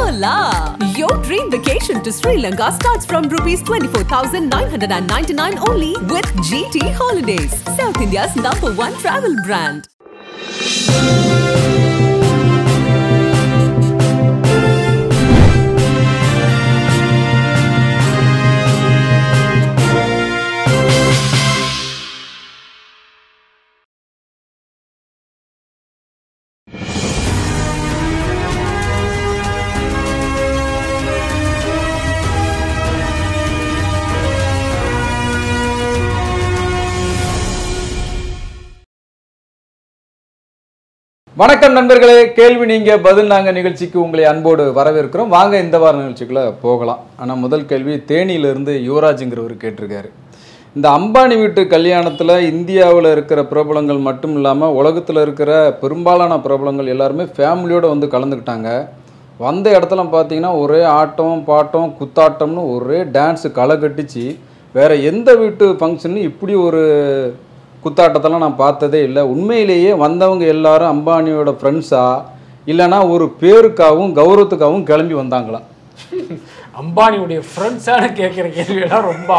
Hola! Your dream vacation to Sri Lanka starts from rupees 24,999 only with GT Holidays, South India's number one travel brand. வணக்கம் நண்பர்களே கேள்வி நீங்க பதில் நாங்க நிகழ்ச்சிக்கு உங்களை அன்போடு வரவேற்கிறோம் வாங்க இந்த வார நிகழ்ச்சிக்குள்ள போகலாம் ஆனா முதல் கேள்வி தேனியிலிருந்து யுவராஜுங்கிறவர் கேட்டிருக்காரு இந்த அம்பானி வீட்டு கல்யாணத்துல இந்தியாவில் இருக்கிற பிரபலங்கள் மட்டும் இல்லாம உலகத்துல இருக்கிற பெரும்பாலான பிரபலங்கள் எல்லாருமே ஃபேமிலியோட வந்து கலந்துக்கிட்டாங்க வந்த இடத்துல பார்த்தீங்கன்னா ஒரே ஆட்டம் பாட்டம் குத்தாட்டம்னு ஒரே டான்ஸு களை கட்டிச்சு வேற எந்த வீட்டு ஃபங்க்ஷனும் இப்படி ஒரு குத்தாட்டத்தெல்லாம் நான் பார்த்ததே இல்லை உண்மையிலேயே வந்தவங்க எல்லாரும் அம்பானியோட ஃப்ரெண்ட்ஸா இல்லைன்னா ஒரு பேருக்காகவும் கௌரவத்துக்காகவும் கிளம்பி வந்தாங்களாம் அம்பானியுடைய ஃப்ரெண்ட்ஸான கேட்குற கேள்வியெல்லாம் ரொம்ப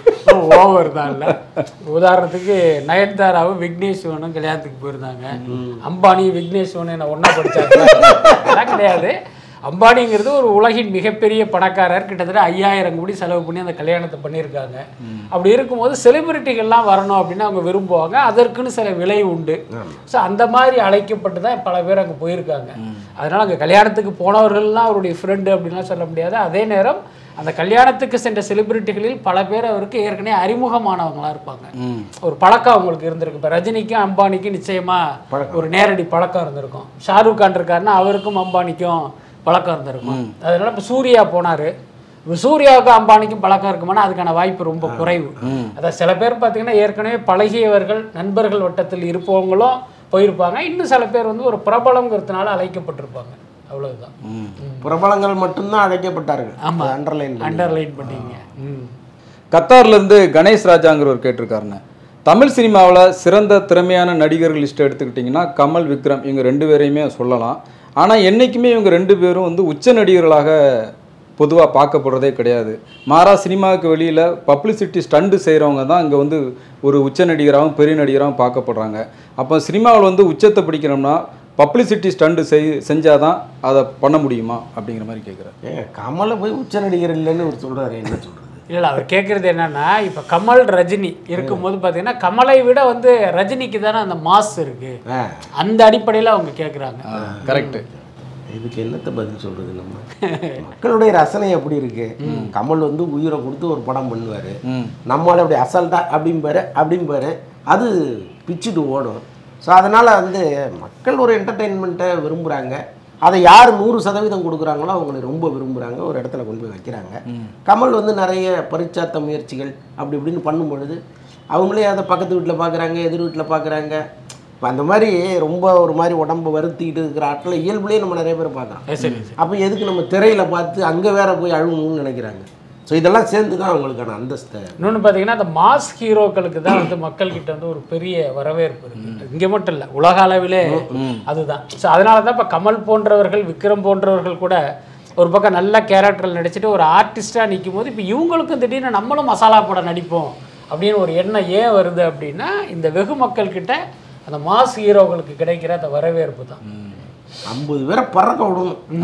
ஓவர் தான் இல்லை உதாரணத்துக்கு நயன்தாராவும் விக்னேஸ்வரனும் கல்யாணத்துக்கு போயிருந்தாங்க அம்பானி விக்னேஸ்வரன் என்ன ஒன்றா படிச்சாங்க அதெல்லாம் கிடையாது அம்பானிங்கிறது ஒரு உலகின் மிகப்பெரிய பணக்காரர் கிட்டத்தட்ட ஐயாயிரம் கோடி செலவு பண்ணி அந்த கல்யாணத்தை பண்ணியிருக்காங்க அப்படி இருக்கும்போது செலிபிரிட்டிகள்லாம் வரணும் அப்படின்னு அவங்க விரும்புவாங்க அதற்குன்னு சில விலை உண்டு ஸோ அந்த மாதிரி அழைக்கப்பட்டு தான் பல பேர் அங்கே போயிருக்காங்க அதனால் அங்கே கல்யாணத்துக்கு போனவர்கள்லாம் அவருடைய ஃப்ரெண்டு அப்படின்லாம் சொல்ல முடியாது அதே நேரம் அந்த கல்யாணத்துக்கு சென்ற செலிபிரிட்டிகளில் பல பேர் அவருக்கு ஏற்கனவே அறிமுகமானவங்களா இருப்பாங்க ஒரு பழக்கம் அவங்களுக்கு இருந்திருக்கு இப்போ ரஜினிக்கும் அம்பானிக்கும் நிச்சயமா ஒரு நேரடி பழக்கம் இருந்திருக்கும் ஷாருக் கான் இருக்காருன்னா அவருக்கும் அம்பானிக்கும் பழக்கம் இருந்திருக்கும் அதனால இப்போ சூர்யா போனாரு இப்போ சூர்யாவுக்கும் அம்பானிக்கும் பழக்கம் இருக்குமானா அதுக்கான வாய்ப்பு ரொம்ப குறைவு அதான் சில பேர் பார்த்தீங்கன்னா ஏற்கனவே பழகியவர்கள் நண்பர்கள் வட்டத்தில் இருப்பவங்களும் போயிருப்பாங்க இன்னும் சில பேர் வந்து ஒரு பிரபலங்கிறதுனால அழைக்கப்பட்டிருப்பாங்க அவ்வளவுதான் பிரபலங்கள் மட்டும்தான் அழைக்கப்பட்டார்கள் ஆமா. அண்டர்லைன் அண்டர்லைன் பண்ணீங்க ம் கத்தார்ல இருந்து கணேஷ் ராஜாங்கிறவர் கேட்டிருக்காருண்ணே தமிழ் சினிமாவில் சிறந்த திறமையான நடிகர்கள் லிஸ்ட் எடுத்துக்கிட்டிங்கன்னா கமல் விக்ரம் இவங்க ரெண்டு பேரையுமே சொல்லலாம் ஆனால் என்றைக்குமே இவங்க ரெண்டு பேரும் வந்து உச்ச நடிகர்களாக பொதுவாக பார்க்கப்படுறதே கிடையாது மாறா சினிமாவுக்கு வெளியில் பப்ளிசிட்டி ஸ்டண்டு செய்கிறவங்க தான் இங்கே வந்து ஒரு உச்ச நடிகராகவும் பெரிய நடிகராகவும் பார்க்கப்படுறாங்க அப்போ சினிமாவில் வந்து உச்சத்தை பிடிக்கணும்னா பப்ளிசிட்டி ஸ்டண்டு செய் செஞ்சால் தான் அதை பண்ண முடியுமா அப்படிங்கிற மாதிரி கேட்குறேன் ஏங்க கமலை போய் உச்ச நடிகர் இல்லைன்னு ஒரு சொல்றாரு என்ன சொல்றது இல்லை அவர் கேட்குறது என்னன்னா இப்போ கமல் ரஜினி இருக்கும்போது பார்த்தீங்கன்னா கமலை விட வந்து ரஜினிக்கு தானே அந்த மாஸ் இருக்கு ஆ, அந்த அடிப்படையில் அவங்க கேட்குறாங்க கரெக்டு இதுக்கு என்னத்த பதில் சொல்றது நம்ம மக்களுடைய ரசனை எப்படி இருக்கு கமல் வந்து உயிரை கொடுத்து ஒரு படம் பண்ணுவாரு ம் நம்மளால அப்படி அசல்ட்டா அப்படிம்பாரு அப்படிம்பாரு அது பிச்சுட்டு ஓடும் ஸோ அதனால வந்து மக்கள் ஒரு என்டர்டெயின்மெண்ட்டை விரும்புகிறாங்க அதை யார் நூறு சதவீதம் கொடுக்குறாங்களோ அவங்களை ரொம்ப விரும்புகிறாங்க ஒரு இடத்துல கொண்டு போய் வைக்கிறாங்க கமல் வந்து நிறைய பரிச்சாத்த முயற்சிகள் அப்படி இப்படின்னு பண்ணும் பொழுது அவங்களே அதை பக்கத்து வீட்டில் பார்க்குறாங்க எதிர் வீட்டில் பார்க்குறாங்க இப்போ அந்த மாதிரி ரொம்ப ஒரு மாதிரி உடம்பு வருத்திக்கிட்டு இருக்கிற ஆட்களை இயல்புலேயே நம்ம நிறைய பேர் பார்க்குறோம் சரி சரி அப்போ எதுக்கு நம்ம திரையில் பார்த்து அங்கே வேற போய் அழுகணும்னு நினைக்கிறாங்க ஸோ இதெல்லாம் சேர்ந்து தான் அவங்களுக்கான அந்தஸ்தை இன்னொன்று பார்த்தீங்கன்னா அந்த மாஸ் ஹீரோக்களுக்கு தான் வந்து மக்கள்கிட்ட வந்து ஒரு பெரிய வரவேற்பு இருக்கு இங்கே மட்டும் இல்லை உலக அளவிலே அதுதான் ஸோ அதனால தான் இப்போ கமல் போன்றவர்கள் விக்ரம் போன்றவர்கள் கூட ஒரு பக்கம் நல்ல கேரக்டரில் நடிச்சுட்டு ஒரு ஆர்டிஸ்டாக நிற்கும் போது இப்போ இவங்களுக்கும் திடீர்னு நம்மளும் மசாலா படம் நடிப்போம் அப்படின்னு ஒரு எண்ணம் ஏன் வருது அப்படின்னா இந்த வெகு மக்கள்கிட்ட அந்த மாஸ் ஹீரோக்களுக்கு கிடைக்கிற அந்த வரவேற்பு தான் ஐம்பது பேரை பறக்க விடணும்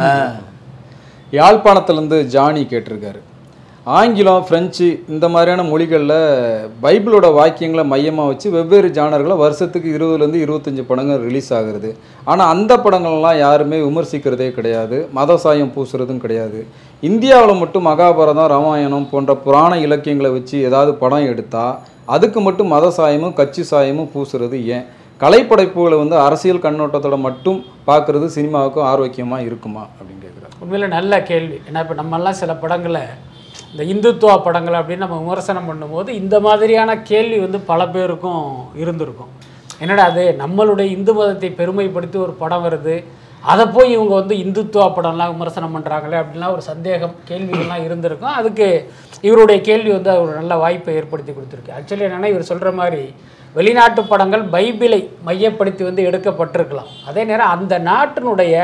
யாழ்ப்பாணத்துலேருந்து ஜானி கேட்டிருக்காரு ஆங்கிலம் ஃப்ரெஞ்சு இந்த மாதிரியான மொழிகளில் பைபிளோட வாக்கியங்களை மையமாக வச்சு வெவ்வேறு ஜானர்களை வருஷத்துக்கு இருபதுலேருந்து இருபத்தஞ்சி படங்கள் ரிலீஸ் ஆகுறது ஆனால் அந்த படங்கள்லாம் யாருமே விமர்சிக்கிறதே கிடையாது மத சாயம் பூசுறதும் கிடையாது இந்தியாவில் மட்டும் மகாபாரதம் ராமாயணம் போன்ற புராண இலக்கியங்களை வச்சு ஏதாவது படம் எடுத்தால் அதுக்கு மட்டும் மத சாயமும் கட்சி சாயமும் பூசுறது ஏன் கலைப்படைப்புகளை வந்து அரசியல் கண்ணோட்டத்தோட மட்டும் பார்க்குறது சினிமாவுக்கு ஆரோக்கியமாக இருக்குமா அப்படின்னு கேட்குறாரு உண்மையில் நல்ல கேள்வி ஏன்னா இப்போ நம்மெல்லாம் சில படங்களை இந்த இந்துத்துவா படங்கள் அப்படின்னு நம்ம விமர்சனம் பண்ணும்போது இந்த மாதிரியான கேள்வி வந்து பல பேருக்கும் இருந்திருக்கும் என்னடா அது நம்மளுடைய இந்து மதத்தை பெருமைப்படுத்தி ஒரு படம் வருது அதை போய் இவங்க வந்து இந்துத்துவா படம்லாம் விமர்சனம் பண்ணுறாங்களே அப்படின்லாம் ஒரு சந்தேகம் கேள்விகள்லாம் இருந்திருக்கும் அதுக்கு இவருடைய கேள்வி வந்து ஒரு நல்ல வாய்ப்பை ஏற்படுத்தி கொடுத்துருக்கு ஆக்சுவலி என்னென்னா இவர் சொல்கிற மாதிரி வெளிநாட்டு படங்கள் பைபிளை மையப்படுத்தி வந்து எடுக்கப்பட்டிருக்கலாம் அதே நேரம் அந்த நாட்டினுடைய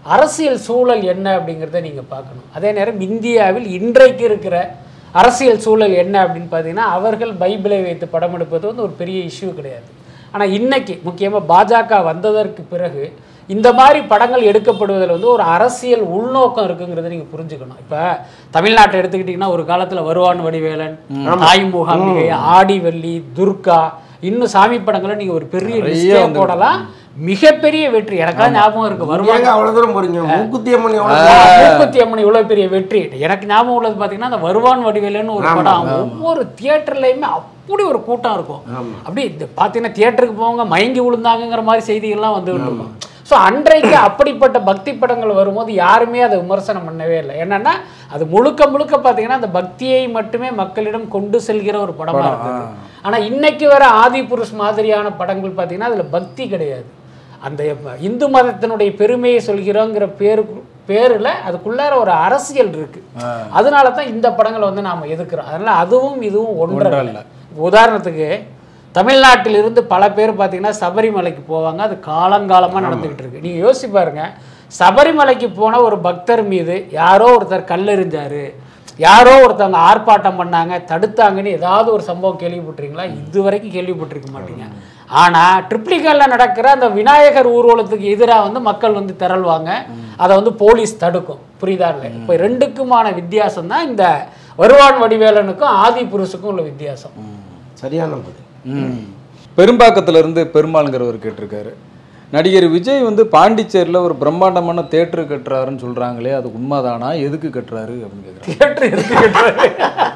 அரசியல் சூழல் என்ன அப்படிங்கிறத நீங்கள் பார்க்கணும் அதே நேரம் இந்தியாவில் இன்றைக்கு இருக்கிற அரசியல் சூழல் என்ன அப்படின்னு பார்த்தீங்கன்னா அவர்கள் பைபிளை வைத்து படம் எடுப்பது வந்து ஒரு பெரிய இஷ்யூ கிடையாது ஆனால் இன்னைக்கு முக்கியமாக பாஜக வந்ததற்கு பிறகு இந்த மாதிரி படங்கள் எடுக்கப்படுவதில் வந்து ஒரு அரசியல் உள்நோக்கம் இருக்குங்கிறத நீங்கள் புரிஞ்சுக்கணும் இப்போ தமிழ்நாட்டை எடுத்துக்கிட்டிங்கன்னா ஒரு காலத்தில் வருவான் வடிவேலன் தாய் மூகாம்பிகை ஆடிவள்ளி துர்கா இன்னும் சாமி படங்களை நீங்கள் ஒரு பெரிய நிறைய லிஸ்டே வந்து- போடலாம் மிகப்பெரிய வெற்றி எனக்கெல்லாம் ஞாபகம் இருக்கு வருவான் ஏங்க அவ்வளவு தூரம் போறீங்க மூக்குத்தி அம்மன் எவ்வளவு மூக்குத்தி அம்மன் இவ்வளவு பெரிய வெற்றி எனக்கு ஞாபகம் உள்ளது பாத்தீங்கன்னா அந்த வருவான் வடிவேலுன்னு ஒரு படம் ஒவ்வொரு தியேட்டர்லயுமே அப்படி ஒரு கூட்டம் இருக்கும் அப்படி இந்த பாத்தீங்கன்னா தியேட்டருக்கு போவாங்க மயங்கி விழுந்தாங்கங்கிற மாதிரி செய்திகள்லாம் வந்துகிட்டு இருக்கும் ஸோ அன்றைக்கு அப்படிப்பட்ட பக்தி படங்கள் வரும்போது யாருமே அதை விமர்சனம் பண்ணவே இல்லை என்னன்னா அது முழுக்க முழுக்க பார்த்தீங்கன்னா அந்த பக்தியை மட்டுமே மக்களிடம் கொண்டு செல்கிற ஒரு படமா இருக்குது ஆனா இன்னைக்கு வர ஆதி புருஷ் மாதிரியான படங்கள் பார்த்தீங்கன்னா அதுல பக்தி கிடையாது அந்த இந்து மதத்தினுடைய பெருமையை சொல்கிறோங்கிற பேரு பேரில் அதுக்குள்ளார ஒரு அரசியல் இருக்கு அதனால தான் இந்த படங்களை வந்து நாம் எதிர்க்கிறோம் அதனால அதுவும் இதுவும் ஒன்றல்ல உதாரணத்துக்கு தமிழ்நாட்டிலிருந்து பல பேர் பார்த்தீங்கன்னா சபரிமலைக்கு போவாங்க அது காலங்காலமாக நடந்துக்கிட்டு இருக்கு நீங்கள் யோசிச்சு பாருங்க சபரிமலைக்கு போன ஒரு பக்தர் மீது யாரோ ஒருத்தர் கல்லெறிஞ்சாரு யாரோ ஒருத்தவங்க ஆர்ப்பாட்டம் பண்ணாங்க தடுத்தாங்கன்னு ஏதாவது ஒரு சம்பவம் கேள்விப்பட்டிருக்கீங்களா இது வரைக்கும் கேள்விப்பட்டிருக்க மாட்டீங்க ஆனால் ட்ரிப்ளிகனில் நடக்கிற அந்த விநாயகர் ஊர்வலத்துக்கு எதிராக வந்து மக்கள் வந்து திரள்வாங்க அதை வந்து போலீஸ் தடுக்கும் புரியுதா இல்லை இப்போ ரெண்டுக்குமான வித்தியாசம் தான் இந்த வருவான் வடிவேலனுக்கும் ஆதி புருஷுக்கும் உள்ள வித்தியாசம் சரியான பதில் ம். பெரும்பாக்கத்துல இருந்து பெருமாள்ங்கிறவர் கேட்டிருக்காரு நடிகர் விஜய் வந்து பாண்டிச்சேரியில் ஒரு பிரம்மாண்டமான தேட்டர் கட்டுறாருன்னு சொல்றாங்களே அது உண்மைதானா எதுக்கு கட்டுறாரு அப்படின்னு கேட்குறாரு தியேட்டர் எடுத்துக்கிட்டு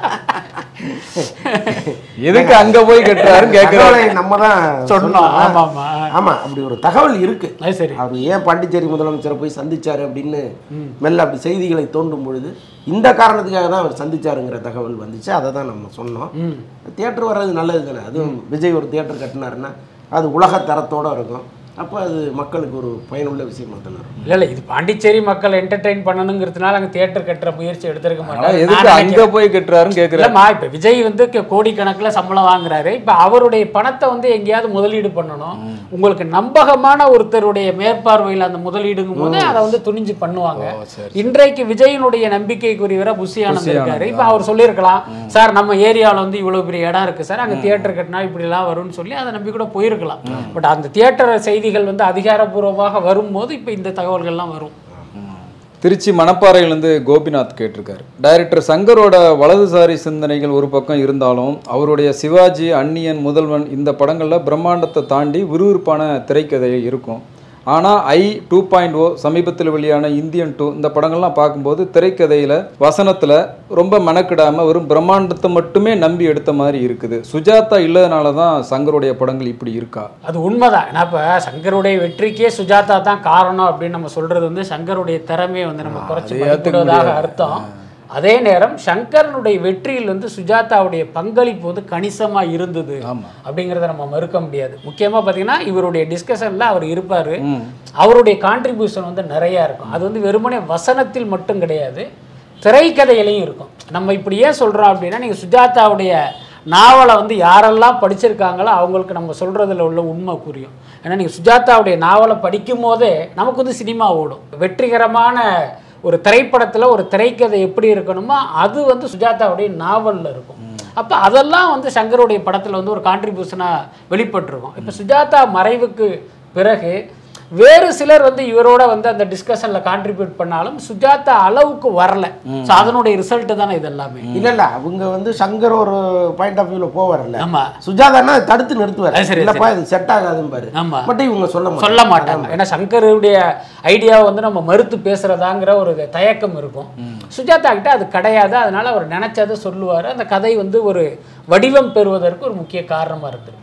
எதுக்கு அங்க போய் கட்டுறாருன்னு கேட்குறாரு தகவலை நம்ம தான் சொன்னோம் ஆமா ஆமா ஆமா அப்படி ஒரு தகவல் இருக்கு அது சரி அவர் ஏன் பாண்டிச்சேரி முதலமைச்சரை போய் சந்திச்சாரு அப்படின்னு மெல்ல அப்படி செய்திகளை தோண்டும் பொழுது இந்த காரணத்துக்காக தான் அவர் சந்திச்சாருங்கிற தகவல் வந்துச்சு அதை தான் நம்ம சொன்னோம் தியேட்டர் வர்றது நல்லது தானே அதுவும் விஜய் ஒரு தியேட்டர் கட்டினாருன்னா அது உலக தரத்தோட இருக்கும் அப்போ அது மக்களுக்கு ஒரு பயனுள்ள விஷயமா தானே இருக்கும் இல்ல இல்ல இது பாண்டிச்சேரி மக்கள் என்டர்டெயின் பண்ணணுங்கிறதுனால அங்க தியேட்டர் கட்டுற முயற்சி எடுத்திருக்க ஆனா மாட்டாங்க எதுக்கு நான் அங்க நினைக்கிறேன். போய் கட்டுறாருன்னு கேட்குறாரு இல்லம்மா இப்ப விஜய் வந்து க- கோடிக்கணக்குல சம்பளம் வாங்குறாரு இப்ப அவருடைய பணத்தை வந்து எங்கேயாவது முதலீடு பண்ணணும் உங்களுக்கு நம்பகமான ஒருத்தருடைய மேற்பார்வையில் அந்த முதலீடுங்கும் போது அதை வந்து துணிஞ்சு பண்ணுவாங்க இன்றைக்கு விஜயினுடைய நம்பிக்கைக்குரியவரா புஷி ஆனந்த் இருக்காரு இப்ப அவர் சொல்லியிருக்கலாம் சார் நம்ம ஏரியாவில் வந்து இவ்வளவு பெரிய இடம் இருக்கு சார் அங்க தியேட்டர் கட்டினா இப்படி எல்லாம் வரும்னு சொல்லி அதை நம்பி கூட போயிருக்கலாம் பட் அந்த தியேட்டர் செய்திகள் வந்து அதிகாரப்பூர்வமாக வரும்போது இப்ப இந்த தகவல்கள்லாம் வரும் திருச்சி மணப்பாறையிலேருந்து கோபிநாத் கேட்டிருக்காரு டைரக்டர் சங்கரோட வலதுசாரி சிந்தனைகள் ஒரு பக்கம் இருந்தாலும் அவருடைய சிவாஜி அந்நியன் முதல்வன் இந்த படங்களில் பிரம்மாண்டத்தை தாண்டி விறுவிறுப்பான திரைக்கதை இருக்கும் ஆனால் ஐ டூ பாயிண்ட் ஓ சமீபத்தில் வெளியான இந்தியன் டூ இந்த படங்கள்லாம் பார்க்கும்போது திரைக்கதையில் வசனத்தில் ரொம்ப மெனக்கிடாமல் வெறும் பிரம்மாண்டத்தை மட்டுமே நம்பி எடுத்த மாதிரி இருக்குது சுஜாதா இல்லாதனால தான் சங்கருடைய படங்கள் இப்படி இருக்கா அது உண்மைதான் ஏன்னா இப்போ சங்கருடைய வெற்றிக்கே சுஜாதா தான் காரணம் அப்படின்னு நம்ம சொல்றது வந்து சங்கருடைய திறமையை வந்து நம்ம குறைச்சி அதை ஏத்துக்க மதிப்பிடுவதாக முடியாது. அர்த்தம் அதே நேரம் சங்கரனுடைய வெற்றியில் வந்து சுஜாதாவுடைய பங்களிப்பு வந்து கணிசமா இருந்தது ஆமா. அப்படிங்கிறத நம்ம மறுக்க முடியாது முக்கியமா பார்த்தீங்கன்னா இவருடைய டிஸ்கஷன்ல அவர் இருப்பாரு அவருடைய கான்ட்ரிபியூஷன் வந்து நிறைய இருக்கும் அது வந்து வெறுமனே வசனத்தில் மட்டும் கிடையாது திரைக்கதையிலையும் இருக்கும் நம்ம இப்படி ஏன் சொல்றோம் அப்படின்னா நீங்க சுஜாதாவுடைய நாவலை வந்து யாரெல்லாம் படிச்சிருக்காங்களோ அவங்களுக்கு நம்ம சொல்றதுல உள்ள உண்மை புரியும் ஏன்னா நீங்கள் சுஜாதாவுடைய நாவலை படிக்கும் போதே நமக்கு வந்து சினிமா ஓடும் வெற்றிகரமான ஒரு திரைப்படத்தில் ஒரு திரைக்கதை எப்படி இருக்கணுமோ அது வந்து சுஜாதாவுடைய நாவலில் இருக்கும் அப்போ அதெல்லாம் வந்து சங்கருடைய படத்தில் வந்து ஒரு கான்ட்ரிபியூஷனாக வெளிப்பட்டிருக்கும் இப்போ சுஜாதா மறைவுக்கு பிறகு வேறு சிலர் வந்து இவரோட வந்து அந்த டிஸ்கஷனில் கான்ட்ரிபியூட் பண்ணாலும் சுஜாதா அளவுக்கு வரல ஸோ அதனுடைய ரிசல்ட் தானே இது எல்லாமே இல்ல இல்ல அவங்க வந்து சங்கர் ஒரு பாயிண்ட் ஆஃப் வியூல போவார்ல ஆமா சுஜாதான்னா அதை தடுத்து நிறுத்துவார் அது சரி, இல்லப்பா இது செட் ஆகாதும்பாரு ஆமா பட் இவங்க சொல்ல மாட்டாங்க சொல்ல மாட்டாங்க ஏன்னா சங்கருடைய ஐடியாவை வந்து நம்ம மறுத்து பேசுறதாங்கிற ஒரு தயக்கம் இருக்கும் சுஜாதா கிட்ட அது கிடையாது அதனால அவர் நினைச்சதை சொல்லுவார் அந்த கதை வந்து ஒரு வடிவம் பெறுவதற்கு ஒரு முக்கிய காரணமா இருந்திருப்பாரு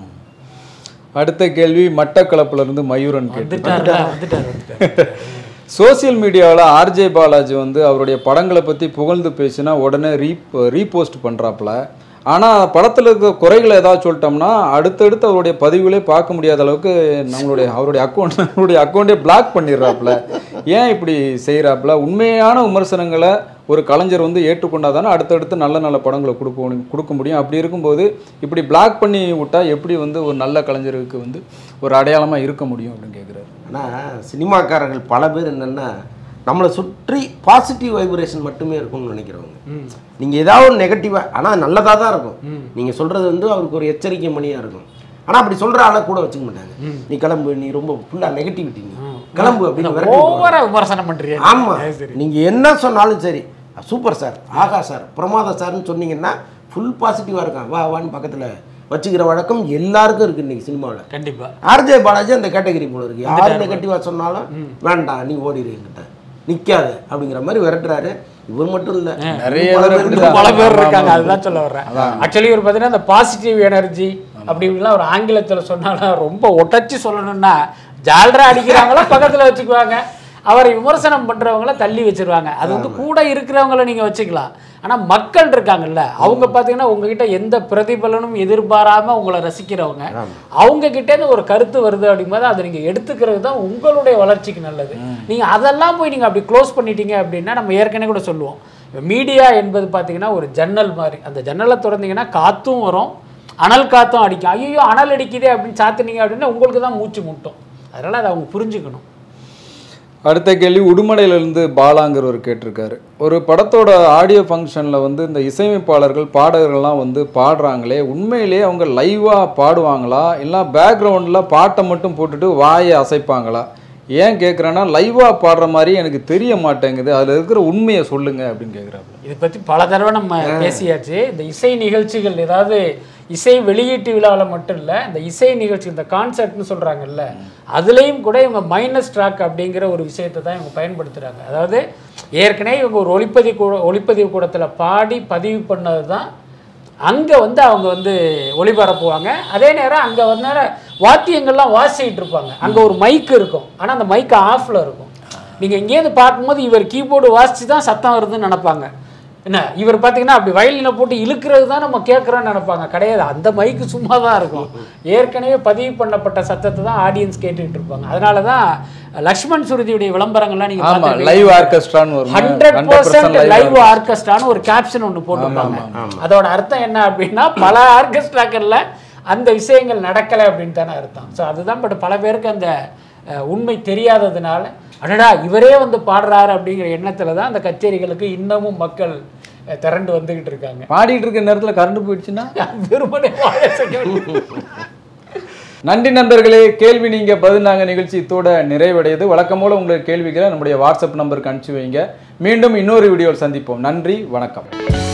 அடுத்த கேள்வி மட்டக்களப்புல இருந்து மயூரன் கேட்டு வந்துட்டாரு வந்துட்டாரு வந்துட்டாரு சோசியல் மீடியாவில் ஆர்ஜே பாலாஜி வந்து அவருடைய படங்களை பற்றி புகழ்ந்து பேசினா உடனே ரீப் ரீபோஸ்ட் பண்ணுறாப்புல ஆனால் படத்தில் இருக்க குறைகளை ஏதாவது சொல்லிட்டோம்னா அடுத்தடுத்து அவருடைய பதிவுகளே பார்க்க முடியாத அளவுக்கு நம்மளுடைய அவருடைய அக்கௌண்ட் நம்மளுடைய அக்கௌண்ட்டே பிளாக் பண்ணிடுறாப்புல ஏன் இப்படி செய்கிறாப்புல உண்மையான விமர்சனங்களை ஒரு கலைஞர் வந்து ஏற்றுக்கொண்டாதானே அடுத்தடுத்து நல்ல நல்ல படங்களை கொடுக்க முடியும் கொடுக்க முடியும் அப்படி இருக்கும்போது இப்படி பிளாக் பண்ணி விட்டா எப்படி வந்து ஒரு நல்ல கலைஞருக்கு வந்து ஒரு அடையாளமாக இருக்க முடியும் அப்படின்னு கேட்குறாரு ஆனால் சினிமாக்காரர்கள் பல பேர் என்னென்னா நம்மளை சுற்றி பாசிட்டிவ் வைப்ரேஷன் மட்டுமே இருக்கும்னு நினைக்கிறவங்க நீங்கள் ஏதாவது ஒரு நெகட்டிவாக ஆனால் நல்லதாக தான் இருக்கும் நீங்கள் சொல்கிறது வந்து அவருக்கு ஒரு எச்சரிக்கை மணியாக இருக்கும் ஆனால் அப்படி சொல்கிற ஆளை கூட வச்சுக்க மாட்டாங்க நீ கிளம்பு நீ ரொம்ப ஃபுல்லாக நெகட்டிவிட்டி நீ கிளம்பு அப்படின்னு விரட்டி விட்டுருவாங்க. ஓவரா விமர்சனம் பண்றீங்க ஆமா அது சரி நீங்க என்ன சொன்னாலும் சரி சூப்பர் சார் ஆகா சார் பிரமாத சார்னு சொன்னீங்கன்னா ஃபுல் பாசிட்டிவா இருக்கான் வா வான்னு பக்கத்துல வச்சுக்கிற வழக்கம் எல்லாருக்கும் இருக்கு இன்னைக்கு சினிமாவில் கண்டிப்பா ஆர்ஜே பாலாஜி அந்த கேட்டகரி போல இருக்கு யார் நெகட்டிவா சொன்னாலும் வேண்டாம் நீ ஓடிடு என்கிட்ட நிக்காத அப்படிங்கிற மாதிரி விரட்டுறாரு இவர் மட்டும் இல்ல நிறைய பல பேர் பேர் இப்படிதான். பல பேர் ஆமா, இருக்காங்க ஆமா. அதுதான் சொல்ல வர்றேன் ஆக்சுவலி ஒரு பார்த்தீங்கன்னா அந்த பாசிட்டிவ் எனர்ஜி அப்படின்லாம் ஒரு ஆங்கிலத்தில் சொன்னாலும் ரொம்ப ஒட்டச்சு சொல்லணும்னா ஜால்ரா அடிக்கிறாங்களோ பக்கத்தில் வச்சுக்குவாங்க அவரை விமர்சனம் பண்றவங்கள தள்ளி வச்சிருவாங்க அது வந்து கூட இருக்கிறவங்கள நீங்க வச்சுக்கலாம் ஆனா மக்கள் இருக்காங்கல்ல அவங்க பார்த்தீங்கன்னா உங்ககிட்ட எந்த பிரதிபலனும் எதிர்பாராம உங்களை ரசிக்கிறவங்க அவங்க கிட்ட இருந்து ஒரு கருத்து வருது அப்படிங்கும்போது அதை நீங்க எடுத்துக்கிறது தான் உங்களுடைய வளர்ச்சிக்கு நல்லது நீங்க அதெல்லாம் போய் நீங்க அப்படி க்ளோஸ் பண்ணிட்டீங்க அப்படின்னா நம்ம ஏற்கனவே கூட சொல்லுவோம் மீடியா என்பது பார்த்தீங்கன்னா ஒரு ஜன்னல் மாதிரி அந்த ஜன்னலை திறந்தீங்கன்னா காத்தும் வரும் அனல் காத்தும் அடிக்கும் ஐயோ அனல் அடிக்குதே அப்படின்னு சாத்துனீங்க அப்படின்னா உங்களுக்கு தான் மூச்சு முட்டும் அதனால அதை அவங்க புரிஞ்சுக்கணும் அடுத்த கேள்வி உடுமலையிலிருந்து பாலாங்கிறவர் கேட்டிருக்காரு ஒரு படத்தோட ஆடியோ ஃபங்க்ஷனில் வந்து இந்த இசையமைப்பாளர்கள் பாடகர்கள்லாம் வந்து பாடுறாங்களே உண்மையிலேயே அவங்க லைவாக பாடுவாங்களா இல்லை பேக்ரவுண்டில் பாட்டை மட்டும் போட்டுட்டு வாயை அசைப்பாங்களா ஏன் கேட்குறேன்னா லைவாக பாடுற மாதிரி எனக்கு தெரிய மாட்டேங்குது அதில் இருக்கிற உண்மையை சொல்லுங்க அப்படின்னு கேட்குறாரு இதை பற்றி பல தடவை நம்ம பேசியாச்சு இந்த இசை நிகழ்ச்சிகள் ஏதாவது இசை வெளியீட்டு விழாவில் மட்டும் இல்லை இந்த இசை நிகழ்ச்சி இந்த கான்சர்ட்னு சொல்கிறாங்கல்ல அதுலேயும் கூட இவங்க மைனஸ் ட்ராக் அப்படிங்கிற ஒரு விஷயத்தை தான் இவங்க பயன்படுத்துகிறாங்க அதாவது ஏற்கனவே இவங்க ஒரு ஒளிப்பதிவு கூட ஒளிப்பதிவு கூடத்தில் பாடி பதிவு பண்ணது தான் அங்கே வந்து அவங்க வந்து ஒளிபரப்புவாங்க அதே நேரம் அங்கே வந்து வாத்தியங்கள்லாம் வாசிக்கிட்டு இருப்பாங்க அங்கே ஒரு மைக் இருக்கும் ஆனால் அந்த மைக் ஆஃபில் இருக்கும் நீங்கள் இங்கேருந்து பார்க்கும்போது இவர் கீபோர்டு வாசித்து தான் சத்தம் வருதுன்னு நினைப்பாங்க என்ன இவர் பார்த்தீங்கன்னா அப்படி வயலினை போட்டு இழுக்கிறது தான் நம்ம கேட்குறோன்னு நினைப்பாங்க கிடையாது அந்த மைக்கு சும்மா தான் இருக்கும் ஏற்கனவே பதிவு பண்ணப்பட்ட சத்தத்தை தான் ஆடியன்ஸ் கேட்டுக்கிட்டு இருப்பாங்க அதனால தான் லக்ஷ்மண் சுருதியுடைய விளம்பரங்கள்லாம் நீங்கள் ஆமா லைவ் ஆர்கெஸ்ட்ரான்னு ஒரு ஹண்ட்ரட் பர்சன்ட் லைவ் ஆர்கெஸ்ட்ரான்னு ஒரு கேப்ஷன் ஒன்று போட்டிருப்பாங்க அதோட அர்த்தம் என்ன அப்படின்னா பல ஆர்கெஸ்ட்ராக்கள்ல அந்த விஷயங்கள் நடக்கலை அப்படின்னு தானே அர்த்தம் ஸோ அதுதான் பட் பல பேருக்கு அந்த அஹ், உண்மை தெரியாததுனால அடடா இவரே வந்து பாடுறாரு அப்படிங்கிற எண்ணத்துல தான் அந்த கச்சேரிகளுக்கு இன்னமும் மக்கள் அஹ், திரண்டு வந்துகிட்டு இருக்காங்க பாடிட்டு இருக்க நேரத்தில் கரண்ட் போயிடுச்சுன்னா வெறுமனே வாயை அசைக்க நன்றி நண்பர்களே கேள்வி நீங்க பதில் நாங்க நிகழ்ச்சி இத்தோட நிறைவடையுது வழக்கம் போல உங்களுக்கு கேள்விகளை நம்முடைய வாட்ஸ்அப் நம்பருக்கு அனுப்பிச்சு வைங்க மீண்டும் இன்னொரு வீடியோவில் சந்திப்போம் நன்றி வணக்கம்